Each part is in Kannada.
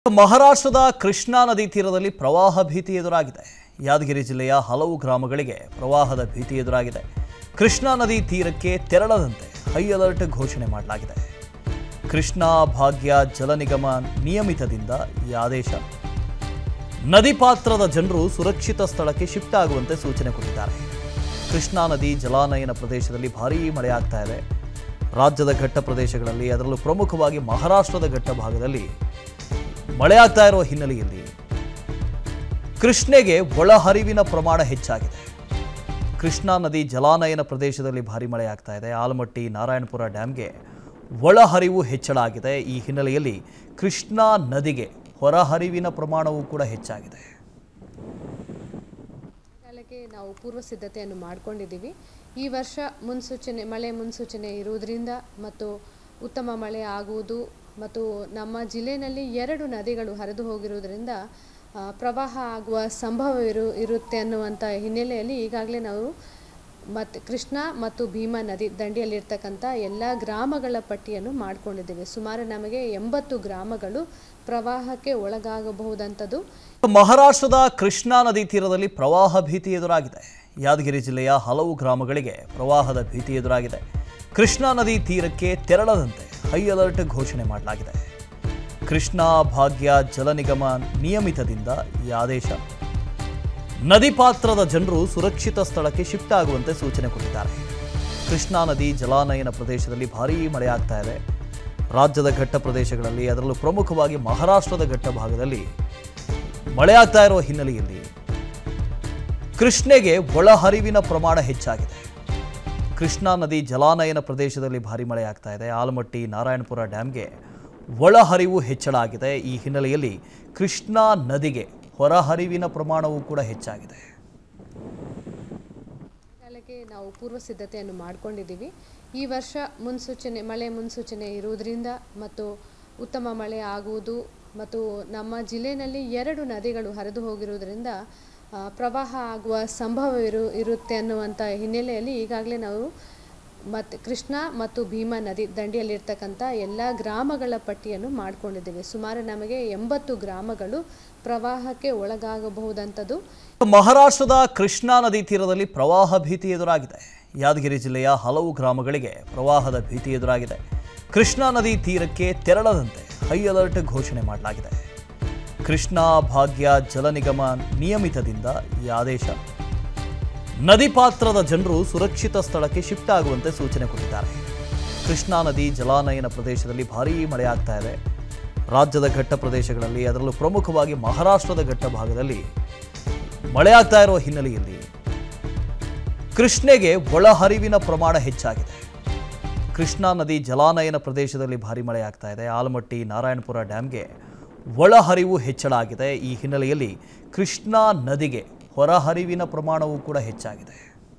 ಮಹಾರಾಷ್ಟ್ರದ ಕೃಷ್ಣಾ ನದಿ ತೀರದಲ್ಲಿ ಪ್ರವಾಹ ಭೀತಿ ಎದುರಾಗಿದೆ ಯಾದಗಿರಿ ಜಿಲ್ಲೆಯ ಹಲವು ಗ್ರಾಮಗಳಿಗೆ ಪ್ರವಾಹದ ಭೀತಿ ಎದುರಾಗಿದೆ ಕೃಷ್ಣಾ ನದಿ ತೀರಕ್ಕೆ ತೆರಳದಂತೆ ಹೈ ಅಲರ್ಟ್ ಘೋಷಣೆ ಮಾಡಲಾಗಿದೆ ಕೃಷ್ಣಾ ಭಾಗ್ಯ ಜಲ ನಿಗಮ ನಿಯಮಿತದಿಂದ ಈ ಆದೇಶ ನದಿ ಪಾತ್ರದ ಜನರು ಸುರಕ್ಷಿತ ಸ್ಥಳಕ್ಕೆ ಶಿಫ್ಟ್ ಆಗುವಂತೆ ಸೂಚನೆ ಕೊಟ್ಟಿದ್ದಾರೆ ಕೃಷ್ಣಾ ನದಿ ಜಲಾನಯನ ಪ್ರದೇಶದಲ್ಲಿ ಭಾರೀ ಮಳೆಯಾಗ್ತಾ ಇದೆ ರಾಜ್ಯದ ಘಟ್ಟ ಪ್ರದೇಶಗಳಲ್ಲಿ ಅದರಲ್ಲೂ ಪ್ರಮುಖವಾಗಿ ಮಹಾರಾಷ್ಟ್ರದ ಘಟ್ಟ ಭಾಗದಲ್ಲಿ ಮಳೆಯಾಗ್ತಾ ಇರುವ ಹಿನ್ನೆಲೆಯಲ್ಲಿ ಕೃಷ್ಣೆಗೆ ಒಳಹರಿವಿನ ಪ್ರಮಾಣ ಹೆಚ್ಚಾಗಿದೆ ಕೃಷ್ಣಾ ನದಿ ಜಲಾನಯನ ಪ್ರದೇಶದಲ್ಲಿ ಭಾರಿ ಮಳೆಯಾಗ್ತಾ ಇದೆ ಆಲಮಟ್ಟಿ ನಾರಾಯಣಪುರ ಡ್ಯಾಮ್ಗೆ ಒಳಹರಿವು ಹೆಚ್ಚಳ ಆಗಿದೆ ಈ ಹಿನ್ನೆಲೆಯಲ್ಲಿ ಕೃಷ್ಣಾ ನದಿಗೆ ಹೊರಹರಿವಿನ ಪ್ರಮಾಣವೂ ಕೂಡ ಹೆಚ್ಚಾಗಿದೆ ಕಾಲಕ್ಕೆ ನಾವು ಪೂರ್ವ ಸಿದ್ಧತೆಯನ್ನು ಮಾಡಿಕೊಂಡಿದ್ದೀವಿ ಈ ವರ್ಷ ಮುನ್ಸೂಚನೆ ಮಳೆ ಮುನ್ಸೂಚನೆ ಇರುವುದರಿಂದ ಮತ್ತು ಉತ್ತಮ ಮಳೆ ಆಗುವುದು ಮತ್ತು ನಮ್ಮ ಜಿಲ್ಲೆಯಲ್ಲಿ ಎರಡು ನದಿಗಳು ಹರಿದು ಹೋಗಿರುವುದರಿಂದ ಆ, ಪ್ರವಾಹ ಆಗುವ ಸಂಭವ ಇರು ಇರುತ್ತೆ ಅನ್ನುವಂಥ ಹಿನ್ನೆಲೆಯಲ್ಲಿ ಈಗಾಗಲೇ ನಾವು ಮತ್ತು ಕೃಷ್ಣ ಮತ್ತು ಭೀಮಾ ನದಿ ದಂಡೆಯಲ್ಲಿರ್ತಕ್ಕಂಥ ಎಲ್ಲ ಗ್ರಾಮಗಳ ಪಟ್ಟಿಯನ್ನು ಮಾಡಿಕೊಂಡಿದ್ದೀವಿ ಸುಮಾರು ನಮಗೆ ಎಂಬತ್ತು ಗ್ರಾಮಗಳು ಪ್ರವಾಹಕ್ಕೆ ಒಳಗಾಗಬಹುದಂಥದ್ದು ಮಹಾರಾಷ್ಟ್ರದ ಕೃಷ್ಣಾ ನದಿ ತೀರದಲ್ಲಿ ಪ್ರವಾಹ ಭೀತಿ ಎದುರಾಗಿದೆ ಯಾದಗಿರಿ ಜಿಲ್ಲೆಯ ಹಲವು ಗ್ರಾಮಗಳಿಗೆ ಪ್ರವಾಹದ ಭೀತಿ ಎದುರಾಗಿದೆ ಕೃಷ್ಣಾ ನದಿ ತೀರಕ್ಕೆ ತೆರಳದಂತೆ ಹೈ ಅಲರ್ಟ್ ಘೋಷಣೆ ಮಾಡಲಾಗಿದೆ ಕೃಷ್ಣಾ ಭಾಗ್ಯ ಜಲ ನಿಗಮ ನಿಯಮಿತದಿಂದ ಈ ಆದೇಶ ನದಿ ಪಾತ್ರದ ಜನರು ಸುರಕ್ಷಿತ ಸ್ಥಳಕ್ಕೆ ಶಿಫ್ಟ್ ಆಗುವಂತೆ ಸೂಚನೆ ಕೊಟ್ಟಿದ್ದಾರೆ ಕೃಷ್ಣಾ ನದಿ ಜಲಾನಯನ ಪ್ರದೇಶದಲ್ಲಿ ಭಾರೀ ಮಳೆಯಾಗ್ತಾ ಇದೆ ರಾಜ್ಯದ ಘಟ್ಟ ಪ್ರದೇಶಗಳಲ್ಲಿ ಅದರಲ್ಲೂ ಪ್ರಮುಖವಾಗಿ ಮಹಾರಾಷ್ಟ್ರದ ಘಟ್ಟ ಭಾಗದಲ್ಲಿ ಮಳೆಯಾಗ್ತಾ ಇರುವ ಹಿನ್ನೆಲೆಯಲ್ಲಿ ಕೃಷ್ಣೆಗೆ ಒಳಹರಿವಿನ ಪ್ರಮಾಣ ಹೆಚ್ಚಾಗಿದೆ ಕೃಷ್ಣಾ ನದಿ ಜಲಾನಯನ ಪ್ರದೇಶದಲ್ಲಿ ಭಾರಿ ಮಳೆಯಾಗ್ತಾ ಇದೆ ಆಲಮಟ್ಟಿ ನಾರಾಯಣಪುರ ಡ್ಯಾಮ್ಗೆ ಒಳಹರಿವು ಹೆಚ್ಚಳ ಆಗಿದೆ ಈ ಹಿನ್ನೆಲೆಯಲ್ಲಿ ಕೃಷ್ಣಾ ನದಿಗೆ ಹೊರಹರಿವಿನ ಪ್ರಮಾಣವೂ ಕೂಡ ಹೆಚ್ಚಾಗಿದೆ ಕಾಲಕ್ಕೆ ನಾವು ಪೂರ್ವ ಸಿದ್ಧತೆಯನ್ನು ಮಾಡಿಕೊಂಡಿದ್ದೀವಿ ಈ ವರ್ಷ ಮುನ್ಸೂಚನೆ ಮಳೆ ಮುನ್ಸೂಚನೆ ಇರುವುದರಿಂದ ಮತ್ತು ಉತ್ತಮ ಮಳೆ ಆಗುವುದು ಮತ್ತು ನಮ್ಮ ಜಿಲ್ಲೆಯಲ್ಲಿ ಎರಡು ನದಿಗಳು ಹರಿದು ಹೋಗಿರುವುದರಿಂದ ಆ, ಪ್ರವಾಹ ಆಗುವ ಸಂಭವ ಇರು ಇರುತ್ತೆ ಅನ್ನುವಂಥ ಹಿನ್ನೆಲೆಯಲ್ಲಿ ಈಗಾಗಲೇ ನಾವು ಮತ್ತು ಕೃಷ್ಣ ಮತ್ತು ಭೀಮಾ ನದಿ ದಂಡೆಯಲ್ಲಿರ್ತಕ್ಕಂಥ ಎಲ್ಲ ಗ್ರಾಮಗಳ ಪಟ್ಟಿಯನ್ನು ಮಾಡಿಕೊಂಡಿದ್ದೀವಿ ಸುಮಾರು ನಮಗೆ ಎಂಬತ್ತು ಗ್ರಾಮಗಳು ಪ್ರವಾಹಕ್ಕೆ ಒಳಗಾಗಬಹುದಂಥದ್ದು ಮಹಾರಾಷ್ಟ್ರದ ಕೃಷ್ಣಾ ನದಿ ತೀರದಲ್ಲಿ ಪ್ರವಾಹ ಭೀತಿ ಎದುರಾಗಿದೆ ಯಾದಗಿರಿ ಜಿಲ್ಲೆಯ ಹಲವು ಗ್ರಾಮಗಳಿಗೆ ಪ್ರವಾಹದ ಭೀತಿ ಎದುರಾಗಿದೆ ಕೃಷ್ಣಾ ನದಿ ತೀರಕ್ಕೆ ತೆರಳದಂತೆ ಹೈ ಅಲರ್ಟ್ ಘೋಷಣೆ ಮಾಡಲಾಗಿದೆ ಕೃಷ್ಣಾ ಭಾಗ್ಯ ಜಲ ನಿಗಮ ನಿಯಮಿತದಿಂದ ಈ ಆದೇಶ ನದಿ ಪಾತ್ರದ ಜನರು ಸುರಕ್ಷಿತ ಸ್ಥಳಕ್ಕೆ ಶಿಫ್ಟ್ ಆಗುವಂತೆ ಸೂಚನೆ ಕೊಟ್ಟಿದ್ದಾರೆ ಕೃಷ್ಣಾ ನದಿ ಜಲಾನಯನ ಪ್ರದೇಶದಲ್ಲಿ ಭಾರೀ ಮಳೆಯಾಗ್ತಾ ಇದೆ ರಾಜ್ಯದ ಘಟ್ಟ ಪ್ರದೇಶಗಳಲ್ಲಿ ಅದರಲ್ಲೂ ಪ್ರಮುಖವಾಗಿ ಮಹಾರಾಷ್ಟ್ರದ ಘಟ್ಟ ಭಾಗದಲ್ಲಿ ಮಳೆಯಾಗ್ತಾ ಇರುವ ಹಿನ್ನೆಲೆಯಲ್ಲಿ ಕೃಷ್ಣೆಗೆ ಒಳಹರಿವಿನ ಪ್ರಮಾಣ ಹೆಚ್ಚಾಗಿದೆ ಕೃಷ್ಣಾ ನದಿ ಜಲಾನಯನ ಪ್ರದೇಶದಲ್ಲಿ ಭಾರಿ ಮಳೆಯಾಗ್ತಾ ಇದೆ ಆಲಮಟ್ಟಿ ನಾರಾಯಣಪುರ ಡ್ಯಾಮ್ಗೆ ಒಳಹರಿವು ಹೆಚ್ಚಳ ಆಗಿದೆ ಈ ಹಿನ್ನೆಲೆಯಲ್ಲಿ ಕೃಷ್ಣಾ ನದಿಗೆ ಹೊರಹರಿವಿನ ಪ್ರಮಾಣವೂ ಕೂಡ ಹೆಚ್ಚಾಗಿದೆ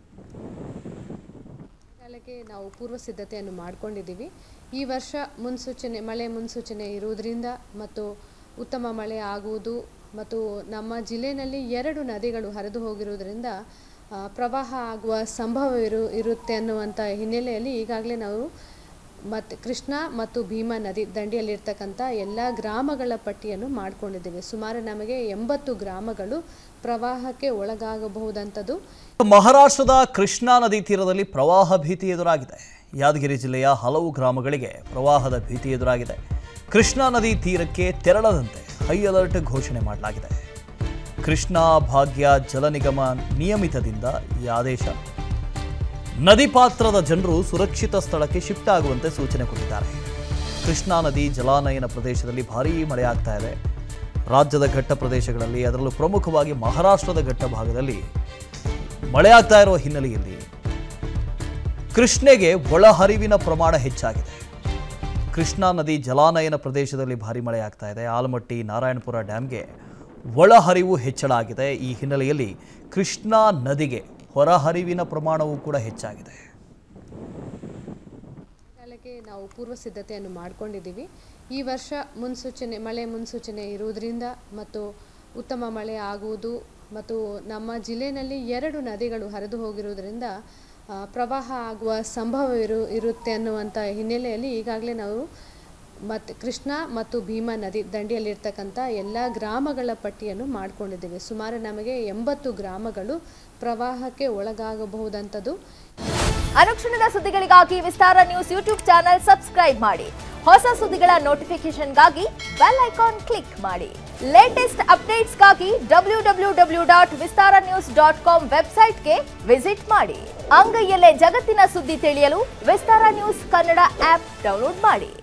ಕಾಲಕ್ಕೆ ನಾವು ಪೂರ್ವ ಸಿದ್ಧತೆಯನ್ನು ಮಾಡಿಕೊಂಡಿದ್ದೀವಿ ಈ ವರ್ಷ ಮುನ್ಸೂಚನೆ ಮಳೆ ಮುನ್ಸೂಚನೆ ಇರುವುದರಿಂದ ಮತ್ತು ಉತ್ತಮ ಮಳೆ ಆಗುವುದು ಮತ್ತು ನಮ್ಮ ಜಿಲ್ಲೆಯಲ್ಲಿ ಎರಡು ನದಿಗಳು ಹರಿದು ಹೋಗಿರುವುದರಿಂದ ಆ, ಪ್ರವಾಹ ಆಗುವ ಸಂಭವ ಇರು ಇರುತ್ತೆ ಅನ್ನುವಂಥ ಹಿನ್ನೆಲೆಯಲ್ಲಿ ಈಗಾಗಲೇ ನಾವು ಮತ್ತು ಕೃಷ್ಣ ಮತ್ತು ಭೀಮಾ ನದಿ ದಂಡೆಯಲ್ಲಿರ್ತಕ್ಕಂಥ ಎಲ್ಲ ಗ್ರಾಮಗಳ ಪಟ್ಟಿಯನ್ನು ಮಾಡಿಕೊಂಡಿದ್ದೀವಿ ಸುಮಾರು ನಮಗೆ ಎಂಬತ್ತು ಗ್ರಾಮಗಳು ಪ್ರವಾಹಕ್ಕೆ ಒಳಗಾಗಬಹುದಂಥದ್ದು ಮಹಾರಾಷ್ಟ್ರದ ಕೃಷ್ಣಾ ನದಿ ತೀರದಲ್ಲಿ ಪ್ರವಾಹ ಭೀತಿ ಎದುರಾಗಿದೆ ಯಾದಗಿರಿ ಜಿಲ್ಲೆಯ ಹಲವು ಗ್ರಾಮಗಳಿಗೆ ಪ್ರವಾಹದ ಭೀತಿ ಎದುರಾಗಿದೆ ಕೃಷ್ಣಾ ನದಿ ತೀರಕ್ಕೆ ತೆರಳದಂತೆ ಹೈ ಅಲರ್ಟ್ ಘೋಷಣೆ ಮಾಡಲಾಗಿದೆ ಕೃಷ್ಣಾ ಭಾಗ್ಯ ಜಲ ನಿಗಮ ನಿಯಮಿತದಿಂದ ಈ ಆದೇಶ ನದಿ ಪಾತ್ರದ ಜನರು ಸುರಕ್ಷಿತ ಸ್ಥಳಕ್ಕೆ ಶಿಫ್ಟ್ ಆಗುವಂತೆ ಸೂಚನೆ ಕೊಟ್ಟಿದ್ದಾರೆ ಕೃಷ್ಣಾ ನದಿ ಜಲಾನಯನ ಪ್ರದೇಶದಲ್ಲಿ ಭಾರೀ ಮಳೆಯಾಗ್ತಾ ಇದೆ ರಾಜ್ಯದ ಘಟ್ಟ ಪ್ರದೇಶಗಳಲ್ಲಿ ಅದರಲ್ಲೂ ಪ್ರಮುಖವಾಗಿ ಮಹಾರಾಷ್ಟ್ರದ ಘಟ್ಟ ಭಾಗದಲ್ಲಿ ಮಳೆಯಾಗ್ತಾ ಇರುವ ಹಿನ್ನೆಲೆಯಲ್ಲಿ ಕೃಷ್ಣೆಗೆ ಒಳಹರಿವಿನ ಪ್ರಮಾಣ ಹೆಚ್ಚಾಗಿದೆ ಕೃಷ್ಣಾ ನದಿ ಜಲಾನಯನ ಪ್ರದೇಶದಲ್ಲಿ ಭಾರಿ ಮಳೆಯಾಗ್ತಾ ಇದೆ ಆಲಮಟ್ಟಿ ನಾರಾಯಣಪುರ ಡ್ಯಾಮ್ಗೆ ಒಳಹರಿವು ಹೆಚ್ಚಳ ಆಗಿದೆ ಈ ಹಿನ್ನೆಲೆಯಲ್ಲಿ ಕೃಷ್ಣಾ ನದಿಗೆ ಹೊರಹರಿವಿನ ಪ್ರಮಾಣವೂ ಕೂಡ ಹೆಚ್ಚಾಗಿದೆ ಕಾಲಕ್ಕೆ ನಾವು ಪೂರ್ವ ಸಿದ್ಧತೆಯನ್ನು ಮಾಡಿಕೊಂಡಿದ್ದೀವಿ ಈ ವರ್ಷ ಮುನ್ಸೂಚನೆ ಮಳೆ ಮುನ್ಸೂಚನೆ ಇರುವುದರಿಂದ ಮತ್ತು ಉತ್ತಮ ಮಳೆ ಆಗುವುದು ಮತ್ತು ನಮ್ಮ ಜಿಲ್ಲೆಯಲ್ಲಿ ಎರಡು ನದಿಗಳು ಹರಿದು ಹೋಗಿರುವುದರಿಂದ ಆ, ಪ್ರವಾಹ ಆಗುವ ಸಂಭವ ಇರು ಇರುತ್ತೆ ಅನ್ನುವಂಥ ಹಿನ್ನೆಲೆಯಲ್ಲಿ ಈಗಾಗಲೇ ನಾವು ಮತ್ತು ಕೃಷ್ಣ ಮತ್ತು ಭೀಮಾ ನದಿ ದಂಡೆಯಲ್ಲಿರ್ತಕ್ಕಂಥ ಎಲ್ಲ ಗ್ರಾಮಗಳ ಪಟ್ಟಿಯನ್ನು ಮಾಡಿಕೊಂಡಿದ್ದೇವೆ ಸುಮಾರು ನಮಗೆ ಎಂಬತ್ತು ಗ್ರಾಮಗಳು ಪ್ರವಾಹಕ್ಕೆ ಒಳಗಾಗಬಹುದಂಥದ್ದು ಅನುಕ್ಷಣದ ಸುದ್ದಿಗಳಿಗಾಗಿ Vistara news YouTube channel subscribe ಮಾಡಿ ಹೊಸ ಸುದ್ದಿಗಳ ನೋಟಿಫಿಕೇಶನ್ಗಾಗಿ ಬೆಲ್ ಐಕಾನ್ ಕ್ಲಿಕ್ ಮಾಡಿ ಲೇಟೆಸ್ಟ್ ಅಪ್ಡೇಟ್ಸ್ಗಾಗಿ W W W dot Vistara news dot com ವೆಬ್ಸೈಟ್ಗೆ ವಿಸಿಟ್ ಮಾಡಿ ಅಂಗೈಯಲ್ಲೇ ಜಗತ್ತಿನ ಸುದ್ದಿ ತಿಳಿಯಲು Vistara news Kannada app download ಮಾಡಿ